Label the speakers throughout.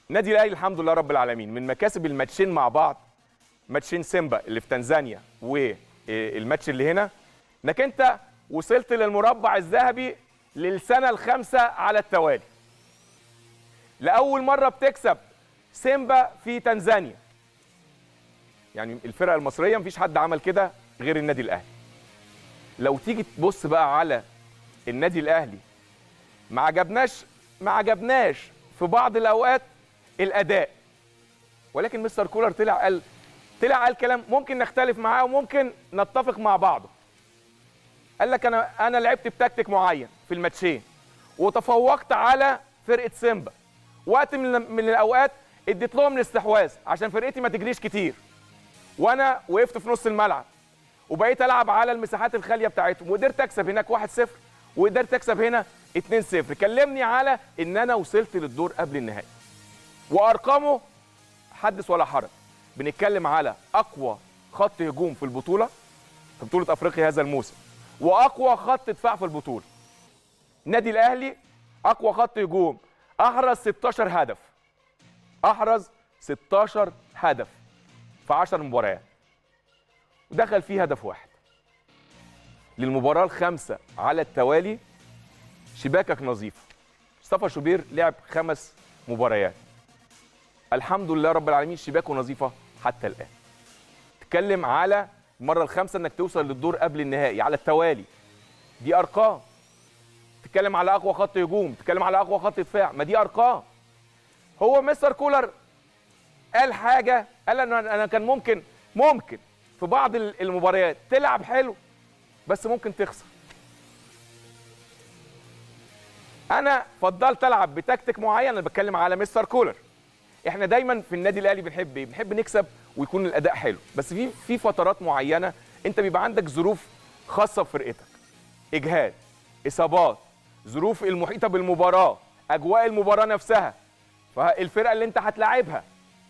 Speaker 1: نادي الاهلي الحمد لله رب العالمين من مكاسب الماتشين مع بعض ماتشين سيمبا اللي في تنزانيا والماتش اللي هنا انك انت وصلت للمربع الذهبي للسنه الخامسه على التوالي لاول مره بتكسب سيمبا في تنزانيا يعني الفرق المصريه مفيش حد عمل كده غير النادي الاهلي لو تيجي تبص بقى على النادي الاهلي ما عجبناش ما عجبناش في بعض الاوقات الاداء ولكن مستر كولر طلع قال طلع قال كلام ممكن نختلف معاه وممكن نتفق مع بعضه قال لك انا انا لعبت بتكتيك معين في الماتشين وتفوقت على فرقه سيمبا وقت من, من الاوقات اديت لهم الاستحواذ عشان فرقتي ما تجريش كتير وانا وقفت في نص الملعب وبقيت العب على المساحات الخاليه بتاعتهم وقدرت اكسب هناك 1-0 وقدرت اكسب هنا 2-0 كلمني على ان انا وصلت للدور قبل النهائي وارقامه حدث ولا حرج بنتكلم على اقوى خط هجوم في البطوله في بطوله افريقيا هذا الموسم واقوى خط دفاع في البطوله النادي الاهلي اقوى خط هجوم احرز 16 هدف احرز 16 هدف في 10 مباريات ودخل فيه هدف واحد للمباراه الخامسه على التوالي شباكك نظيفه مصطفى شوبير لعب خمس مباريات الحمد لله رب العالمين شباكه نظيفه حتى الان تتكلم على المره الخامسه انك توصل للدور قبل النهائي على التوالي دي ارقام تتكلم على اقوى خط هجوم تتكلم على اقوى خط دفاع ما دي ارقام هو مستر كولر قال حاجه قال انا انا كان ممكن ممكن في بعض المباريات تلعب حلو بس ممكن تخسر انا فضلت العب بتكتيك معين انا بتكلم على مستر كولر احنا دايما في النادي الاهلي بنحب ايه بنحب نكسب ويكون الاداء حلو بس في في فترات معينه انت بيبقى عندك ظروف خاصه بفرقتك اجهاد اصابات ظروف المحيطه بالمباراه اجواء المباراه نفسها فالفرقه اللي انت هتلاعبها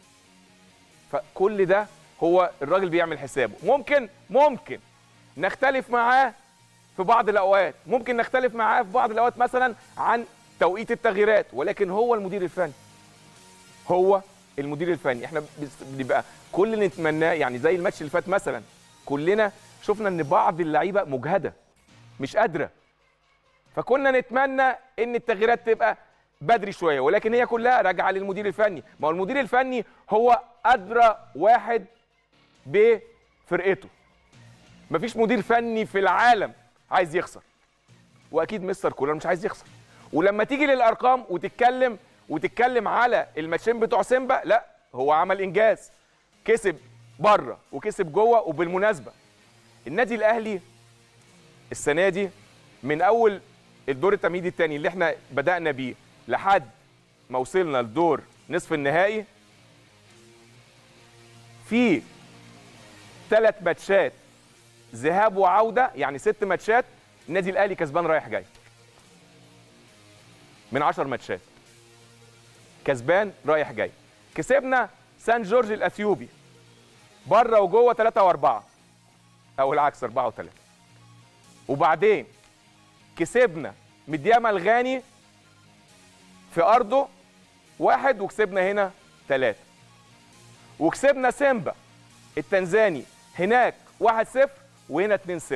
Speaker 1: فكل ده هو الراجل بيعمل حسابه ممكن ممكن نختلف معاه في بعض الاوقات ممكن نختلف معاه في بعض الاوقات مثلا عن توقيت التغييرات ولكن هو المدير الفني هو المدير الفني احنا بنبقى كل اللي نتمناه يعني زي الماتش اللي فات مثلا كلنا شفنا ان بعض اللعيبه مجهده مش قادره فكنا نتمنى ان التغييرات تبقى بدري شويه ولكن هي كلها راجعه للمدير الفني ما هو المدير الفني هو ادرى واحد بفرقته مفيش مدير فني في العالم عايز يخسر واكيد مستر كولر مش عايز يخسر ولما تيجي للارقام وتتكلم وتتكلم على الماتشين بتوع سيمبا لا هو عمل انجاز كسب بره وكسب جوه وبالمناسبه النادي الاهلي السنه دي من اول الدور التمهيدي الثاني اللي احنا بدانا بيه لحد ما وصلنا لدور نصف النهائي في ثلاث ماتشات ذهاب وعوده يعني ست ماتشات النادي الاهلي كسبان رايح جاي من 10 ماتشات كسبان رايح جاي كسبنا سان جورج الاثيوبي بره وجوه 3 و4 او العكس 4 و3 وبعدين كسبنا مدياما الغاني في ارضه واحد وكسبنا هنا ثلاثة وكسبنا سيمبا التنزاني هناك 1-0 وهنا 2-0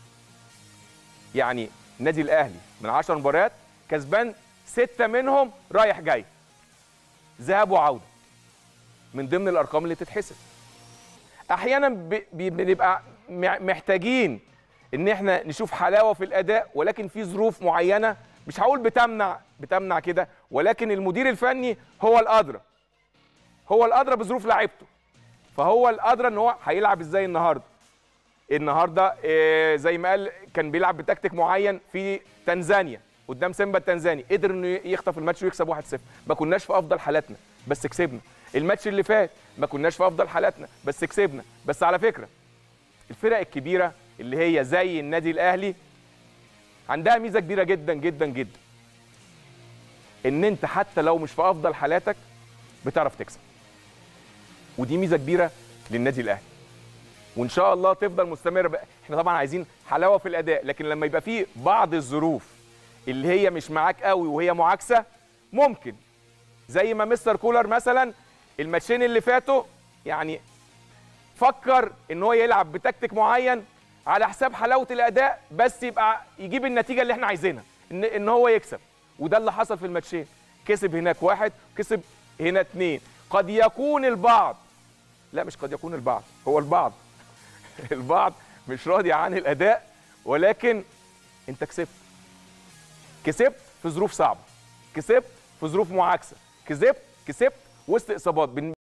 Speaker 1: يعني النادي الاهلي من 10 مباريات كسبان ستة منهم رايح جاي ذهاب وعوده من ضمن الارقام اللي تتحسب احيانا بنبقى محتاجين ان احنا نشوف حلاوه في الاداء ولكن في ظروف معينه مش هقول بتمنع بتمنع كده ولكن المدير الفني هو الادرى هو الادرى بظروف لعيبته فهو الادرى ان هو هيلعب ازاي النهارده النهارده إيه زي ما قال كان بيلعب بتكتيك معين في تنزانيا قدام سيمبا التنزاني قدر انه يخطف الماتش ويكسب 1-0 ما كناش في افضل حالاتنا بس كسبنا الماتش اللي فات ما كناش في افضل حالاتنا بس كسبنا بس على فكره الفرق الكبيره اللي هي زي النادي الاهلي عندها ميزه كبيره جدا جدا جدا ان انت حتى لو مش في افضل حالاتك بتعرف تكسب ودي ميزه كبيره للنادي الاهلي وان شاء الله تفضل مستمره بقى. احنا طبعا عايزين حلاوه في الاداء لكن لما يبقى في بعض الظروف اللي هي مش معاك قوي وهي معاكسه ممكن زي ما مستر كولر مثلا الماتشين اللي فاتوا يعني فكر ان هو يلعب بتكتيك معين على حساب حلاوه الاداء بس يبقى يجيب النتيجه اللي احنا عايزينها ان ان هو يكسب وده اللي حصل في الماتشين كسب هناك واحد كسب هنا اتنين قد يكون البعض لا مش قد يكون البعض هو البعض البعض مش راضي عن الاداء ولكن انت كسبت كسبت في ظروف صعبه كسبت في ظروف معاكسه كسبت كسبت وسط اصابات